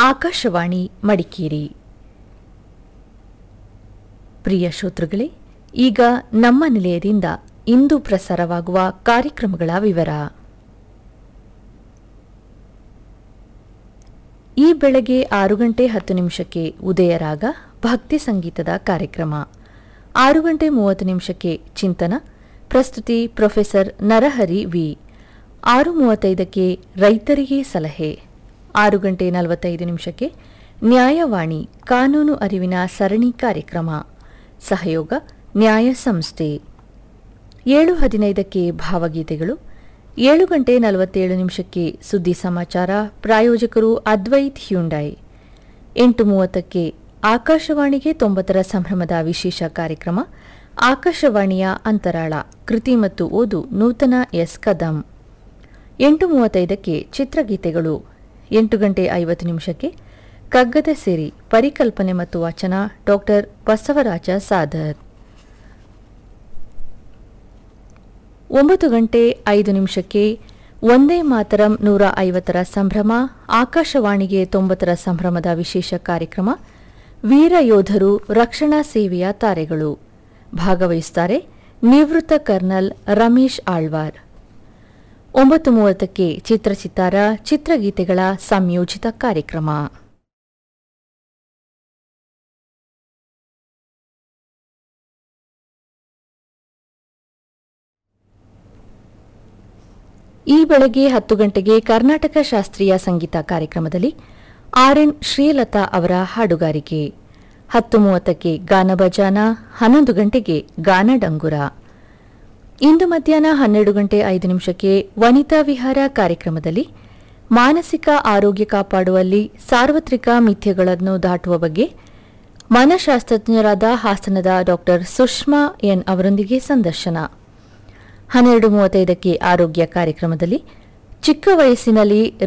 ಆಕಾಶವಾಣಿ ಮಡಿಕೇರಿ ಪ್ರಿಯ ಶ್ರೋತೃಗಳೇ ಈಗ ನಮ್ಮ ನಿಲಯದಿಂದ ಇಂದು ಪ್ರಸಾರವಾಗುವ ಕಾರ್ಯಕ್ರಮಗಳ ವಿವರ ಈ ಬೆಳಗ್ಗೆ ಆರು ಗಂಟೆ ಹತ್ತು ನಿಮಿಷಕ್ಕೆ ಉದಯರಾಗ ಭಕ್ತಿ ಸಂಗೀತದ ಕಾರ್ಯಕ್ರಮ ಆರು ಗಂಟೆ ಮೂವತ್ತು ನಿಮಿಷಕ್ಕೆ ಚಿಂತನ ಪ್ರಸ್ತುತಿ ಪ್ರೊಫೆಸರ್ ನರಹರಿ ವಿ ಆರು ಮೂವತ್ತೈದಕ್ಕೆ ರೈತರಿಗೆ ಸಲಹೆ ಆರು ಗಂಟೆ ನಲವತ್ತೈದು ನಿಮಿಷಕ್ಕೆ ನ್ಯಾಯವಾಣಿ ಕಾನೂನು ಅರಿವಿನ ಸರಣಿ ಕಾರ್ಯಕ್ರಮ ಸಹಯೋಗ ನ್ಯಾಯ ಸಂಸ್ಥೆ ಏಳು ಹದಿನೈದಕ್ಕೆ ಭಾವಗೀತೆಗಳು ಏಳು ಗಂಟೆ ನಲವತ್ತೇಳು ನಿಮಿಷಕ್ಕೆ ಸುದ್ದಿ ಸಮಾಚಾರ ಪ್ರಾಯೋಜಕರು ಅದ್ವೈತ್ ಹ್ಯುಂಡೈ ಎಂಟು ಮೂವತ್ತಕ್ಕೆ ಆಕಾಶವಾಣಿಗೆ ತೊಂಬತ್ತರ ಸಂಭ್ರಮದ ವಿಶೇಷ ಕಾರ್ಯಕ್ರಮ ಆಕಾಶವಾಣಿಯ ಅಂತರಾಳ ಕೃತಿ ಮತ್ತು ಓದು ನೂತನ ಎಸ್ ಕದಂ ಎಂಟು ಮೂವತ್ತೈದಕ್ಕೆ ಚಿತ್ರಗೀತೆಗಳು ಎಂಟು ಗಂಟೆ ಐವತ್ತು ನಿಮಿಷಕ್ಕೆ ಕಗ್ಗದ ಸಿರಿ ಪರಿಕಲ್ಪನೆ ಮತ್ತು ವಾಚನ ಡಾಕ್ಟರ್ ಬಸವರಾಜ ಸಾದರ್ ಒಂಬತ್ತು ಗಂಟೆ ಐದು ನಿಮಿಷಕ್ಕೆ ಒಂದೇ ಮಾತರಂ ನೂರ ಐವತ್ತರ ಸಂಭ್ರಮ ಆಕಾಶವಾಣಿಗೆ ತೊಂಬತ್ತರ ಸಂಭ್ರಮದ ವಿಶೇಷ ಕಾರ್ಯಕ್ರಮ ವೀರ ಯೋಧರು ರಕ್ಷಣಾ ಸೇವೆಯ ತಾರೆಗಳು ಭಾಗವಹಿಸುತ್ತಾರೆ ನಿವೃತ್ತ ಕರ್ನಲ್ ರಮೇಶ್ ಆಳ್ವಾರ್ ಒಂಬತ್ತು ಮೂವತ್ತಕ್ಕೆ ಚಿತ್ರಚಿತ್ತಾರ ಚಿತ್ರಗೀತೆಗಳ ಸಂಯೋಜಿತ ಕಾರ್ಯಕ್ರಮ ಈ ಬೆಳಗ್ಗೆ ಹತ್ತು ಗಂಟೆಗೆ ಕರ್ನಾಟಕ ಶಾಸ್ತ್ರೀಯ ಸಂಗೀತ ಕಾರ್ಯಕ್ರಮದಲ್ಲಿ ಆರ್ಎನ್ ಶ್ರೀಲತಾ ಅವರ ಹಾಡುಗಾರಿಕೆ ಹತ್ತು ಮೂವತ್ತಕ್ಕೆ ಗಾನ ಬಜಾನ ಹನ್ನೊಂದು ಗಂಟೆಗೆ ಗಾನ ಡಂಗುರ ಇಂದು ಮಧ್ಯಾಹ್ನ ಹನ್ನೆರಡು ಗಂಟೆ ಐದು ನಿಮಿಷಕ್ಕೆ ವನಿತಾ ವಿಹಾರ ಕಾರ್ಯಕ್ರಮದಲ್ಲಿ ಮಾನಸಿಕ ಆರೋಗ್ಯ ಕಾಪಾಡುವಲ್ಲಿ ಸಾರ್ವತ್ರಿಕ ಮಿಥ್ಯಗಳನ್ನು ದಾಟುವ ಬಗ್ಗೆ ಮನಃಶಾಸ್ತ್ರಜ್ಞರಾದ ಹಾಸನದ ಡಾಕ್ಟರ್ ಸುಷ್ಮಾ ಎನ್ ಅವರೊಂದಿಗೆ ಸಂದರ್ಶನ ಹನ್ನೆರಡು ಮೂವತ್ತೈದಕ್ಕೆ ಆರೋಗ್ಯ ಕಾರ್ಯಕ್ರಮದಲ್ಲಿ ಚಿಕ್ಕ ವಯಸ್ಸಿನಲ್ಲಿ